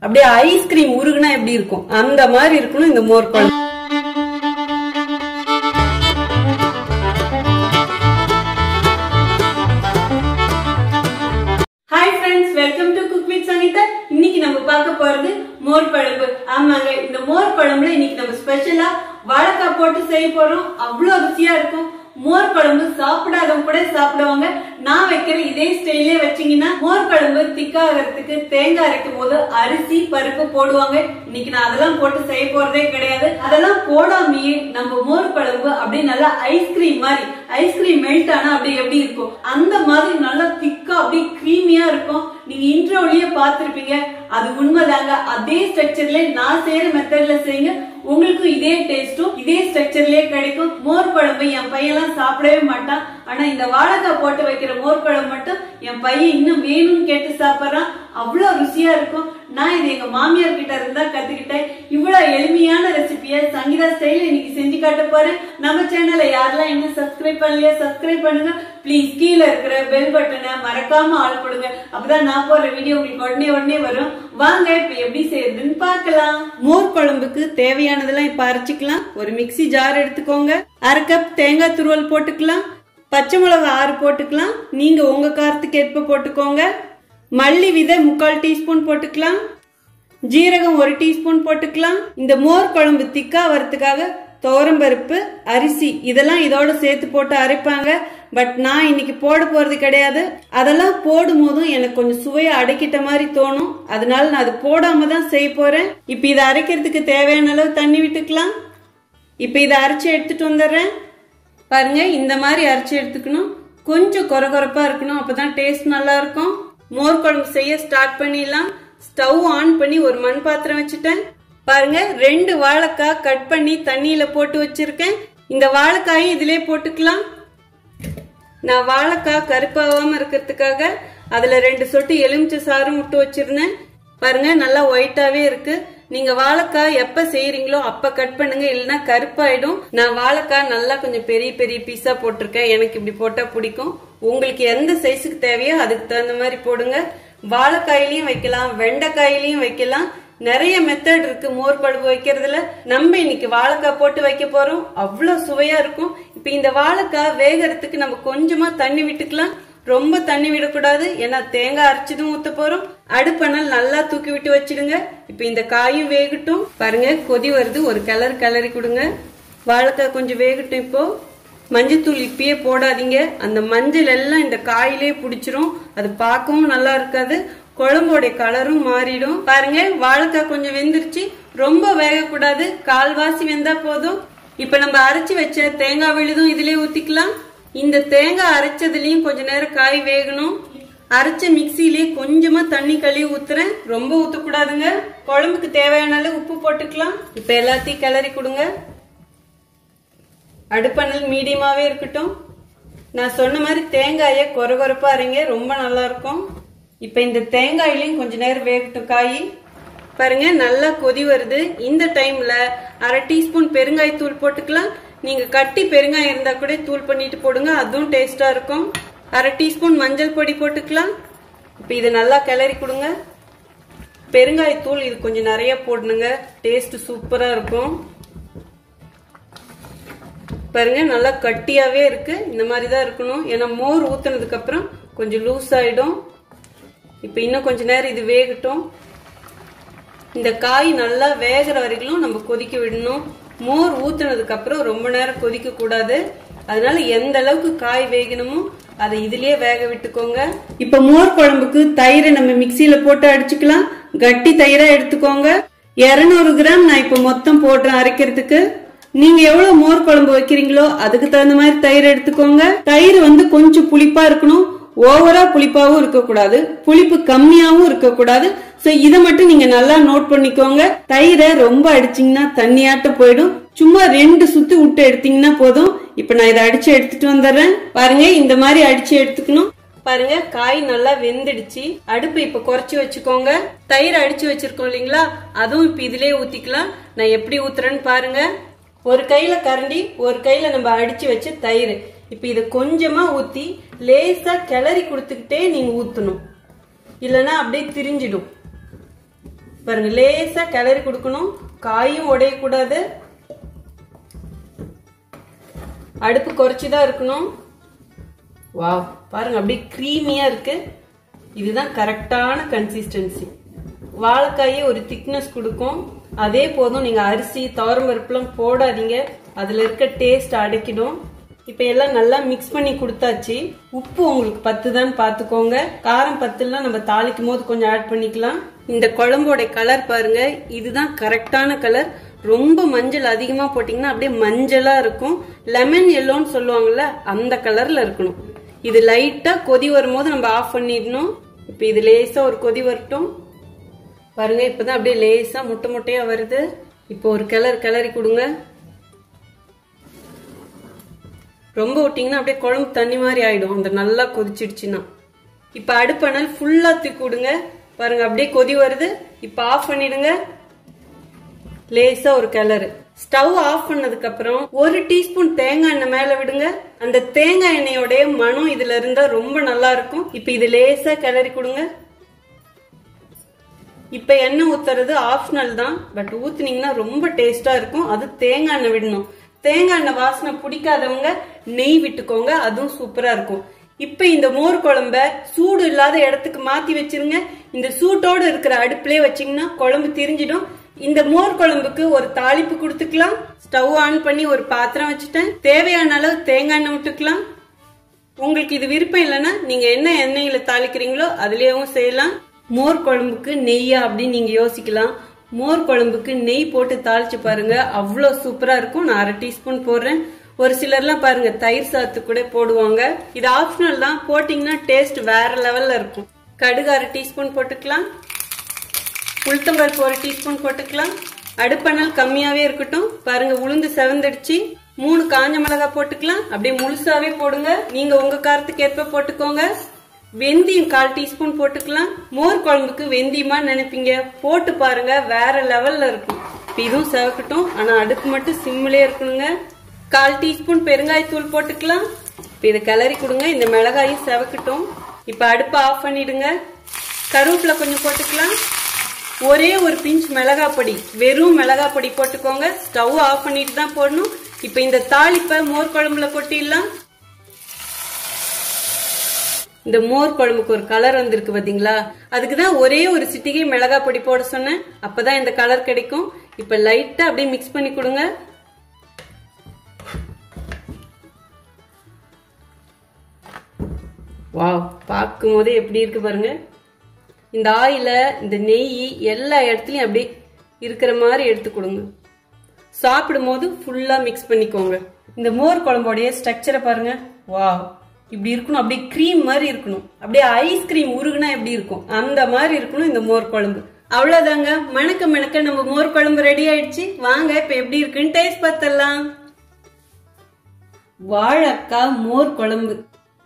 அப்படியே ஐஸ்கிரீம் உருகுனா எப்படி இருக்கும் அந்த மாதிரி இருக்கணும் இந்த மோர் குழம்பு hi friends welcome to cook with Sangeetha இன்னைக்கு நம்ம பார்க்க போறது மோர் குழம்பு ஆமாங்க இந்த மோர் குழம்புல இன்னைக்கு நம்ம ஸ்பெஷலா வாழைக்காய் போட்டு செய்ய போறோம் அவ்வளவு ருசியா இருக்கும் மோர் குழம்பு சாப்பிடாதவங்க கூட சாப்பிடுவாங்க நான் வைக்கிற இதே ஸ்டைலே வச்சீங்கன்னா மோர் குழம்பு திக்காகிறதுக்கு தேங்காய் அரைக்கும் போது அரிசி பருப்பு போடுவாங்க இன்னைக்கு நான் அதெல்லாம் போட்டு செய்ய போறதே கிடையாது அதெல்லாம் போடாமையே நம்ம மோர் குழம்பு அப்படியே நல்லா ஐஸ்கிரீம் மாதிரி ஐஸ்கிரீம் மெல்ட் ஆனா அப்படியே எப்படி இருக்கும் அந்த மாதிரி நல்லா திக்கா அப்படியே கிரீமியா இருக்கும் நீங்க இன்ட்ரோலயே பார்த்திருப்பீங்க அது உண்மைதாங்க அதே ஸ்ட்ரக்சர்ல நான் செய்யற மெத்தட்ல செய்யுங்க உங்களுக்கும் இதே டேஸ்டும் இதே ஸ்ட்ரக்சர்லயே கிடைக்கும் மோர் குழம்பு என் பையன்லாம் சாப்பிடவே மாட்டான் ஆனா இந்த வாழைக்காய் போட்டு வைக்கிற மோர் குழம்பு மட்டும் என் பையன் இன்னும் வேணும்னு கேட்டு சாப்பிடுறான் அவ்வளவு ருசியா இருக்கும் நான் இது எங்க மாமியார் கிட்ட இருந்தா கத்துக்கிட்டேன் இவ்வளவு எளிமையான ரெசிபிய சங்கீதா ஸ்டைல இன்னைக்கு செஞ்சு காட்ட போறேன் நம்ம சேனலை யாரெல்லாம் இன்னும் சப்ஸ்கிரைப் பண்ணலையா சப்ஸ்கிரைப் பண்ணுங்க ப்ளீஸ் கீழே இருக்கிற பெல் பட்டனை மறக்காம ஆள் கொடுங்க அப்பதான் நான் போற வீடியோ உங்களுக்கு உடனே உடனே வரும் வாங்க இப்ப எப்படி செய்யறதுன்னு பார்க்கலாம் மோர் குழம்புக்கு தேவையானதெல்லாம் இப்ப அரைச்சிக்கலாம் ஒரு மிக்ஸி ஜார் எடுத்துக்கோங்க அரை கப் தேங்காய் துருவல் போட்டுக்கலாம் பச்சை மிளகா ஆறு போட்டுக்கலாம் நீங்க உங்க காரத்துக்கு ஏற்ப போட்டுக்கோங்க மல்லி விதை முக்கால் டீஸ்பூன் போட்டுக்கலாம் ஜீரகம் ஒரு டீஸ்பூன் போட்டுக்கலாம் இந்த மோர் குழம்பு திக்கா வரதுக்காக துவரம்பருப்பு அரிசி இதெல்லாம் இதோட சேர்த்து போட்டு அரைப்பாங்க பட் நான் இன்னைக்கு போட போறது கிடையாது அதெல்லாம் போடும் போதும் எனக்கு கொஞ்சம் சுவையை அடக்கிட்ட மாதிரி தோணும் அதனால நான் அது போடாம தான் செய்ய போறேன் இப்ப இதை அரைக்கிறதுக்கு தேவையான அளவு தண்ணி விட்டுக்கலாம் இப்ப இதை அரைச்சு எடுத்துட்டு வந்துடுறேன் பாருங்க இந்த மாதிரி அரைச்சு எடுத்துக்கணும் கொஞ்சம் கொர கொரப்பா இருக்கணும் அப்பதான் டேஸ்ட் நல்லா இருக்கும் மோர் குழம்பு செய்ய ஸ்டார்ட் பண்ணிடலாம் ஸ்டவ் ஆன் பண்ணி ஒரு மண் பாத்திரம் வச்சுட்டேன் பாருங்க ரெண்டு வாழைக்காய் கட் பண்ணி தண்ணியில போட்டு வச்சிருக்கேன் இந்த வாழைக்காயும் இதிலே போட்டுக்கலாம் நான் வாழைக்காய் கருப்பாவாம இருக்கிறதுக்காக அதுல ரெண்டு சொட்டு எலுமிச்சை சாறும் விட்டு வச்சிருந்தேன் பாருங்க நல்லா ஒயிட்டாவே இருக்கு நீங்க வாழைக்காய் எப்ப செய்யறீங்களோ அப்ப கட் பண்ணுங்க இல்லைன்னா கருப்பாயிடும் நான் வாழைக்காய் நல்லா கொஞ்சம் பெரிய பெரிய பீஸா போட்டிருக்கேன் எனக்கு இப்படி போட்டா பிடிக்கும் உங்களுக்கு எந்த சைஸுக்கு தேவையோ அதுக்கு தகுந்த மாதிரி போடுங்க வாழைக்காயிலையும் வைக்கலாம் வெண்டைக்காயிலையும் வைக்கலாம் நிறைய மெத்தட் இருக்கு மோர் குழம்பு வைக்கிறதுல நம்ம இன்னைக்கு வாழைக்காய் போட்டு வைக்க போறோம் அவ்வளவு சுவையா இருக்கும் இப்ப இந்த வாழைக்காய் வேகறதுக்கு நம்ம கொஞ்சமா தண்ணி விட்டுக்கலாம் ரொம்ப தண்ணி விடக்கூடாது ஏன்னா தேங்காய் அரைச்சதும் ஊத்த போறோம் அடுப்பணல் நல்லா தூக்கி விட்டு வச்சிடுங்க இப்ப இந்த காயும் வேகட்டும் பாருங்க கொதி வருது ஒரு கிளறு கிளறி கொடுங்க வாழைக்காய் கொஞ்சம் வேகட்டும் இப்போ மஞ்சத்தூள் இப்பயே போடாதீங்க அந்த மஞ்சள் எல்லாம் இந்த காயிலே பிடிச்சிரும் அது பார்க்கவும் நல்லா இருக்காது குழம்போட கலரும் மாறிடும் பாருங்க வாழைக்காய் கொஞ்சம் வெந்துருச்சு ரொம்ப வேகக்கூடாது கால்வாசி வெந்தா போதும் இப்ப நம்ம அரைச்சு வச்ச தேங்காய் விழுதும் இதுலயே ஊத்திக்கலாம் இந்த தேங்காய் அரைச்சதுலயும் கொஞ்ச நேரம் காய் வேகணும் அரைச்ச மிக்சிலேயே கொஞ்சமா தண்ணி கழுவி ஊத்துறேன் ரொம்ப ஊத்தக்கூடாதுங்க குழம்புக்கு தேவையான அளவு உப்பு போட்டுக்கலாம் இப்ப எல்லாத்தையும் கிளறி கொடுங்க அடுப்பணல் மீடியமாவே இருக்கட்டும் நான் சொன்ன மாதிரி தேங்காயை கொர கொரப்பா அரைங்க ரொம்ப நல்லா இருக்கும் இப்ப இந்த தேங்காயிலையும் கொஞ்ச நேரம் வேகட்டும் காய் பாருங்க நல்லா கொதி வருது இந்த டைம்ல அரை டீஸ்பூன் பெருங்காயத்தூள் போட்டுக்கலாம் நீங்க கட்டி பெருங்காயம் இருந்தா கூட தூள் பண்ணிட்டு போடுங்க அதுவும் டேஸ்டா இருக்கும் அரை டீஸ்பூன் மஞ்சள் பொடி போட்டுக்கலாம் இப்ப இதை நல்லா கிளறி கொடுங்க பெருங்காயத்தூள் இது கொஞ்சம் நிறைய போடணுங்க டேஸ்ட் சூப்பரா இருக்கும் பாருங்க நல்லா கட்டியாவே இருக்கு இந்த மாதிரி தான் இருக்கணும் ஏன்னா மோர் ஊத்துனதுக்கு அப்புறம் கொஞ்சம் லூஸ் ஆயிடும் இப்ப இன்னும் கொஞ்ச நேரம் இது வேகட்டும் இந்த காய் நல்லா வேகிற வரைக்கும் நம்ம கொதிக்க விடணும் மோர் ஊத்துனதுக்கு அப்புறம் ரொம்ப நேரம் கொதிக்க கூடாது அதனால எந்த அளவுக்கு காய் வேகணுமோ அதை இதுலயே வேக விட்டுக்கோங்க இப்ப மோர் குழம்புக்கு தயிரை நம்ம மிக்சியில போட்டு அடிச்சுக்கலாம் கட்டி தயிரா எடுத்துக்கோங்க இருநூறு கிராம் நான் இப்ப மொத்தம் போடுறேன் அரைக்கிறதுக்கு நீங்க எவ்வளவு மோர் குழம்பு வைக்கிறீங்களோ அதுக்கு தகுந்த மாதிரி தயிர் எடுத்துக்கோங்க தயிர் வந்து கொஞ்சம் புளிப்பா இருக்கணும் ஓவரா புளிப்பாவும் இருக்கக்கூடாது புளிப்பு கம்மியாவும் இருக்கக்கூடாது சோ இதை மட்டும் நீங்க நல்லா நோட் பண்ணிக்கோங்க தயிரை ரொம்ப அடிச்சீங்கன்னா தண்ணியாட்ட போயிடும் சும்மா ரெண்டு சுத்து விட்டு எடுத்தீங்கன்னா போதும் இப்ப நான் இதை அடிச்சு எடுத்துட்டு வந்துடுறேன் பாருங்க இந்த மாதிரி அடிச்சு எடுத்துக்கணும் பாருங்க காய் நல்லா வெந்துடுச்சு அடுப்பு இப்ப குறைச்சு வச்சுக்கோங்க தயிர் அடிச்சு வச்சிருக்கோம் இல்லைங்களா அதுவும் இப்ப இதுலயே ஊத்திக்கலாம் நான் எப்படி ஊத்துறேன்னு பாருங்க ஒரு கையில கரண்டி ஒரு கையில நம்ம அடிச்சு வச்சு தயிர் இப்ப இத கொஞ்சமா ஊத்தி லேசா கிளறி கொடுத்துக்கிட்டே நீங்க ஊத்தணும் இல்லனா அப்படியே திரிஞ்சிடும் பாருங்க லேசா கிளறி கொடுக்கணும் காயும் உடையக்கூடாது அடுப்பு குறைச்சிதான் இருக்கணும் வாவ் பாருங்க அப்படியே க்ரீமியா இருக்கு இதுதான் கரெக்டான கன்சிஸ்டன்சி வாழைக்காயே ஒரு திக்னஸ் கொடுக்கும் அதே போதும் நீங்க அரிசி துவரம்பருப்புலாம் போடாதீங்க அதுல இருக்க டேஸ்ட் அடைக்கிடும் இப்ப எல்லாம் நல்லா மிக்ஸ் பண்ணி கொடுத்தாச்சு உப்பு உங்களுக்கு பத்து தான் பாத்துக்கோங்க காரம் பத்துலாம் நம்ம தாளிக்கும் போது கொஞ்சம் ஆட் பண்ணிக்கலாம் இந்த குழம்போட கலர் பாருங்க இதுதான் கரெக்டான கலர் ரொம்ப மஞ்சள் அதிகமா போட்டீங்கன்னா அப்படியே மஞ்சளா இருக்கும் லெமன் எல்லோன்னு சொல்லுவாங்கல்ல அந்த கலர்ல இருக்கணும் இது லைட்டா கொதி வரும்போது நம்ம ஆஃப் பண்ணிடணும் இப்ப இது லேசா ஒரு கொதி வரட்டும் பாருங்க இப்பதான் அப்படியே லேசா முட்டை முட்டையா வருது இப்போ ஒரு கிளறு கிளறி கொடுங்க ரொம்ப விட்டீங்கன்னா அப்படியே குழம்பு தண்ணி மாதிரி ஆயிடும் அந்த நல்லா கொதிச்சிடுச்சுன்னா இப்ப அடுப்பணல் ஃபுல்லா தூக்கி விடுங்க பாருங்க அப்படியே கொதி வருது இப்ப ஆஃப் பண்ணிடுங்க லேசா ஒரு கிளறு ஸ்டவ் ஆஃப் பண்ணதுக்கு அப்புறம் ஒரு டீஸ்பூன் தேங்காய் எண்ணெய் மேல விடுங்க அந்த தேங்காய் எண்ணெயோட மனம் இதுல இருந்தா ரொம்ப நல்லா இருக்கும் இப்ப இது லேசா கிளறி கொடுங்க இப்ப எண்ணெய் ஊத்துறது ஆப்ஷனல் தான் பட் ஊத்துனீங்கன்னா ரொம்ப டேஸ்டா இருக்கும் அது தேங்காய் எண்ணெய் விடணும் தேங்காய் எண்ணெய் வாசனை பிடிக்காதவங்க நெய் விட்டுக்கோங்க அதுவும் சூப்பரா இருக்கும் இப்ப இந்த மோர் குழம்ப சூடு இல்லாத இடத்துக்கு மாத்தி வச்சிருங்க இந்த சூட்டோட இருக்கிற அடுப்புலயே வச்சீங்கன்னா குழம்பு திரிஞ்சிடும் இந்த மோர் குழம்புக்கு ஒரு தாளிப்பு கொடுத்துக்கலாம் ஸ்டவ் ஆன் பண்ணி ஒரு பாத்திரம் வச்சுட்டேன் தேவையான அளவு தேங்காய் எண்ணெய் விட்டுக்கலாம் உங்களுக்கு இது விருப்பம் இல்லைன்னா நீங்க என்ன எண்ணெயில தாளிக்கிறீங்களோ அதுலயும் செய்யலாம் மோர் குழம்புக்கு நெய்யா அப்படின்னு நீங்க யோசிக்கலாம் மோர் குழம்புக்கு நெய் போட்டு தாளிச்சு பாருங்க அவ்வளோ சூப்பரா இருக்கும் நான் அரை டீஸ்பூன் போடுறேன் ஒரு சிலர்லாம் பாருங்க தயிர் சாத்து கூட போடுவாங்க இது ஆப்ஷனல் தான் போட்டீங்கன்னா டேஸ்ட் வேற லெவல்ல இருக்கும் கடுகு அரை டீஸ்பூன் போட்டுக்கலாம் உளுத்தம்பருப்பு ஒரு டீஸ்பூன் போட்டுக்கலாம் அடுப்பணல் கம்மியாவே இருக்கட்டும் பாருங்க உளுந்து செவந்தடிச்சு மூணு காஞ்ச மிளகாய் போட்டுக்கலாம் அப்படியே முழுசாவே போடுங்க நீங்க உங்க காரத்துக்கு ஏற்ப போட்டுக்கோங்க வெந்தயம் கால் டீஸ்பூன் போட்டுக்கலாம் மோர் குழம்புக்கு வெந்தயமா நினைப்பீங்க போட்டு பாருங்க வேற லெவல்ல இருக்கும் இப்ப இதுவும் செவக்கட்டும் ஆனா அடுப்பு மட்டும் சிம்மிலே இருக்கணுங்க கால் டீஸ்பூன் பெருங்காயத்தூள் போட்டுக்கலாம் இப்ப இதை கிளறி கொடுங்க இந்த மிளகாயும் செவக்கட்டும் இப்ப அடுப்பை ஆஃப் பண்ணிடுங்க கருவேப்பிலை கொஞ்சம் போட்டுக்கலாம் ஒரே ஒரு பிஞ்ச் மிளகா பொடி வெறும் மிளகா பொடி போட்டுக்கோங்க ஸ்டவ் ஆஃப் பண்ணிட்டு தான் போடணும் இப்ப இந்த தாளிப்பை மோர் குழம்புல கொட்டிடலாம் இந்த மோர் குழம்புக்கு ஒரு கலர் வந்திருக்கு பாத்தீங்களா அதுக்கு தான் ஒரே ஒரு சிட்டிகை மிளகா பொடி போட சொன்னேன் அப்பதான் இந்த கலர் கிடைக்கும் இப்ப லைட்டா அப்படியே மிக்ஸ் பண்ணி கொடுங்க வாவ் பார்க்கும் போதே எப்படி இருக்கு பாருங்க இந்த ஆயில இந்த நெய் எல்லா இடத்துலயும் அப்படியே இருக்கிற மாதிரி எடுத்து கொடுங்க சாப்பிடும் போது ஃபுல்லா மிக்ஸ் பண்ணிக்கோங்க இந்த மோர் குழம்போடைய ஸ்ட்ரக்சரை பாருங்க வாவ் இப்படி இருக்கணும் அப்படியே க்ரீம் மாதிரி இருக்கணும் அப்படியே ஐஸ்கிரீம் உருகுனா எப்படி இருக்கும் அந்த மாதிரி இருக்கணும் இந்த மோர் குழம்பு அவ்வளவுதாங்க மணக்க மணக்க நம்ம மோர் குழம்பு ரெடி ஆயிடுச்சு வாங்க இப்ப எப்படி இருக்குன்னு டேஸ்ட் பார்த்தலாம் வாழைக்காய் மோர் குழம்பு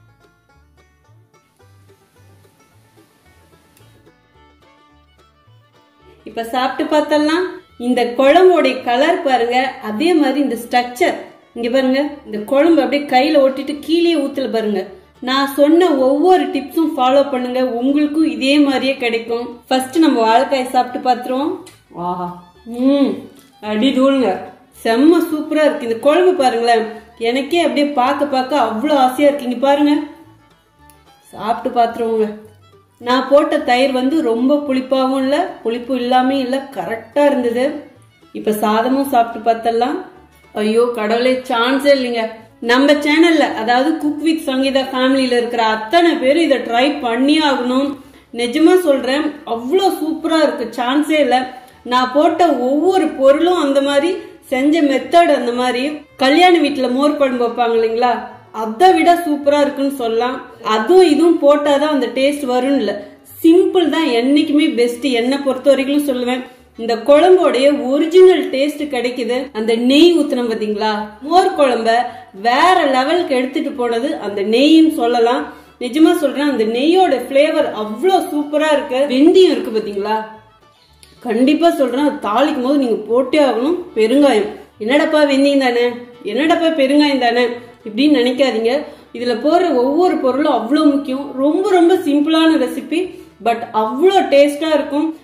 இப்ப சாப்பிட்டு பார்த்தலாம் இந்த குழம்போடைய கலர் பாருங்க அதே மாதிரி இந்த ஸ்ட்ரக்சர் இங்க பாருங்க இந்த குழம்பு அப்படியே கையில ஒட்டிட்டு கீழே ஊத்துல பாருங்க நான் சொன்ன ஒவ்வொரு டிப்ஸும் ஃபாலோ பண்ணுங்க உங்களுக்கும் இதே மாதிரியே கிடைக்கும் ஃபர்ஸ்ட் நம்ம வாழைக்காய் சாப்பிட்டு பார்த்துருவோம் ஆஹா ம் அடி தூளுங்க செம்ம சூப்பரா இருக்கு இந்த குழம்பு பாருங்களேன் எனக்கே அப்படியே பார்க்க பார்க்க அவ்வளோ ஆசையா இருக்கு இங்க பாருங்க சாப்பிட்டு பார்த்துருவோங்க நான் போட்ட தயிர் வந்து ரொம்ப புளிப்பாகவும் இல்லை புளிப்பு இல்லாம இல்லை கரெக்டாக இருந்தது இப்போ சாதமும் சாப்பிட்டு பார்த்தலாம் ஐயோ கடவுளே சான்ஸே இல்லைங்க நம்ம சேனல்ல அதாவது குக் வித் சங்கீதா ஃபேமிலியில இருக்கிற அத்தனை பேரும் இதை ட்ரை பண்ணி ஆகணும் நிஜமா சொல்றேன் அவ்வளோ சூப்பரா இருக்கு சான்ஸே இல்லை நான் போட்ட ஒவ்வொரு பொருளும் அந்த மாதிரி செஞ்ச மெத்தட் அந்த மாதிரி கல்யாண வீட்டுல மோர் குழம்பு வைப்பாங்க இல்லைங்களா அதை விட சூப்பரா இருக்குன்னு சொல்லலாம் அதுவும் இதுவும் போட்டாதான் அந்த டேஸ்ட் வரும் இல்ல சிம்பிள் தான் என்னைக்குமே பெஸ்ட் என்ன பொறுத்த வரைக்கும் சொல்லுவேன் இந்த குழம்போடைய ஒரிஜினல் டேஸ்ட் கிடைக்குது அந்த நெய் ஊத்துனோம் பாத்தீங்களா மோர் குழம்ப வேற லெவலுக்கு எடுத்துட்டு போனது அந்த நெய்ன்னு சொல்லலாம் நிஜமா சொல்றேன் அந்த நெய்யோட பிளேவர் அவ்வளோ சூப்பரா இருக்கு வெந்தயம் இருக்கு பாத்தீங்களா கண்டிப்பா சொல்றேன் அது தாளிக்கும் போது நீங்க போட்டே ஆகணும் பெருங்காயம் என்னடப்பா வெந்தயம் தானே என்னடப்பா பெருங்காயம் தானே இப்படின்னு நினைக்காதீங்க இதுல போற ஒவ்வொரு பொருளும் அவ்வளோ முக்கியம் ரொம்ப ரொம்ப சிம்பிளான ரெசிபி பட் அவ்வளோ டேஸ்டா இருக்கும்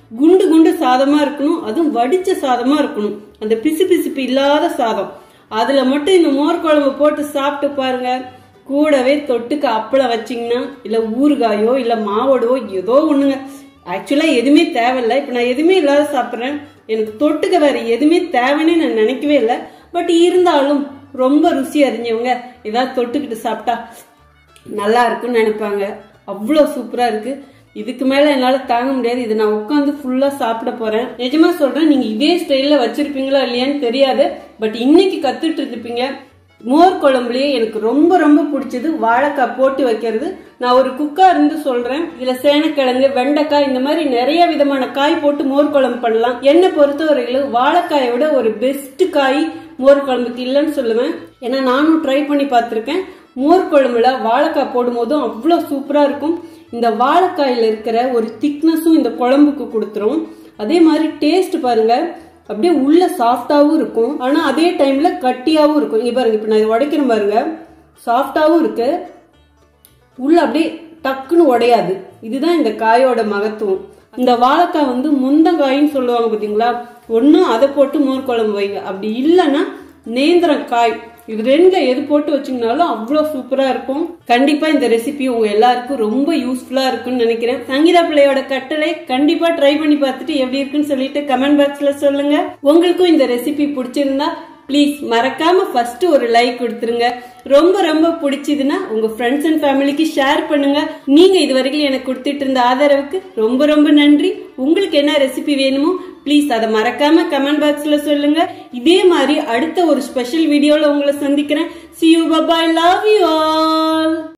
குண்டு குண்டு சாதமா இருக்கணும் அதுவும் வடிச்ச சாதமா இருக்கணும் அந்த பிசு பிசுப்பு இல்லாத சாதம் அதுல மட்டும் இந்த மோர் குழம்பு போட்டு சாப்பிட்டு பாருங்க கூடவே தொட்டுக்கு அப்பளம் வச்சிங்கன்னா இல்ல ஊறுகாயோ இல்ல மாவோடவோ ஏதோ ஒண்ணுங்க ஆக்சுவலா எதுவுமே தேவையில்ல இப்ப நான் எதுவுமே இல்லாத சாப்பிட்றேன் எனக்கு தொட்டுக்க வேற எதுவுமே தேவைன்னு நான் நினைக்கவே இல்லை பட் இருந்தாலும் ரொம்ப ருசி அறிஞ்சவங்க ஏதாவது தொட்டுக்கிட்டு சாப்பிட்டா நல்லா இருக்குன்னு நினைப்பாங்க அவ்வளோ சூப்பரா இருக்கு இதுக்கு மேல என்னால தாங்க முடியாது இதை நான் உட்காந்து ஃபுல்லா சாப்பிட போறேன் நிஜமா சொல்றேன் நீங்க இதே ஸ்டைல்ல வச்சிருப்பீங்களா இல்லையான்னு தெரியாது பட் இன்னைக்கு கத்துட்டு இருப்பீங்க மோர் குழம்புலயே எனக்கு ரொம்ப ரொம்ப பிடிச்சது வாழைக்காய் போட்டு வைக்கிறது நான் ஒரு குக்கா இருந்து சொல்றேன் இதுல சேனக்கிழங்கு வெண்டைக்காய் இந்த மாதிரி நிறைய விதமான காய் போட்டு மோர் குழம்பு பண்ணலாம் என்னை பொறுத்தவரையிலும் வாழைக்காயை விட ஒரு பெஸ்ட் காய் மோர் குழம்புக்கு இல்லைன்னு சொல்லுவேன் ஏன்னா நானும் ட்ரை பண்ணி பார்த்துருக்கேன் மோர் குழம்புல வாழைக்காய் போடும்போதும் அவ்வளோ சூப்பரா இருக்கும் இந்த வாழைக்காயில இருக்கிற ஒரு திக்னஸும் இந்த குழம்புக்கு கொடுத்துரும் அதே மாதிரி டேஸ்ட் பாருங்க அப்படியே உள்ள சாஃப்டாவும் இருக்கும் ஆனா அதே டைம்ல கட்டியாவும் இருக்கும் இங்க பாருங்க இப்ப நான் இதை உடைக்கிறேன் பாருங்க சாஃப்டாவும் இருக்கு உள்ள அப்படியே டக்குன்னு உடையாது இதுதான் இந்த காயோட மகத்துவம் இந்த வாழைக்காய் வந்து முந்தங்காயின்னு சொல்லுவாங்க பாத்தீங்களா ஒண்ணு அதை போட்டு மோர் குழம்பு வைங்க அப்படி இல்லைன்னா நேந்திரம் காய் இது ரெண்டுல எது போட்டு வச்சீங்கனாலும் அவ்வளோ சூப்பரா இருக்கும் கண்டிப்பா இந்த ரெசிபி உங்க எல்லாருக்கும் ரொம்ப யூஸ்ஃபுல்லா இருக்கும்னு நினைக்கிறேன் சங்கீதா பிள்ளையோட கட்டளை கண்டிப்பா ட்ரை பண்ணி பார்த்துட்டு எப்படி இருக்குன்னு சொல்லிட்டு கமெண்ட் பாக்ஸ்ல சொல்லுங்க உங்களுக்கும் இந்த ரெசிபி பிடிச்சிருந்தா ப்ளீஸ் மறக்காம ஃபர்ஸ்ட் ஒரு லைக் கொடுத்துருங்க ரொம்ப ரொம்ப பிடிச்சதுன்னா உங்க ஃப்ரெண்ட்ஸ் அண்ட் ஃபேமிலிக்கு ஷேர் பண்ணுங்க நீங்க இது வரைக்கும் எனக்கு கொடுத்துட்டு இருந்த ஆதரவுக்கு ரொம்ப ரொம்ப நன்றி உங்களுக்கு என்ன ரெசிபி வேணுமோ ப்ளீஸ் அதை மறக்காம கமெண்ட் பாக்ஸ்ல சொல்லுங்க இதே மாதிரி அடுத்த ஒரு ஸ்பெஷல் வீடியோல உங்களை சந்திக்கிறேன் see you bye bye love you all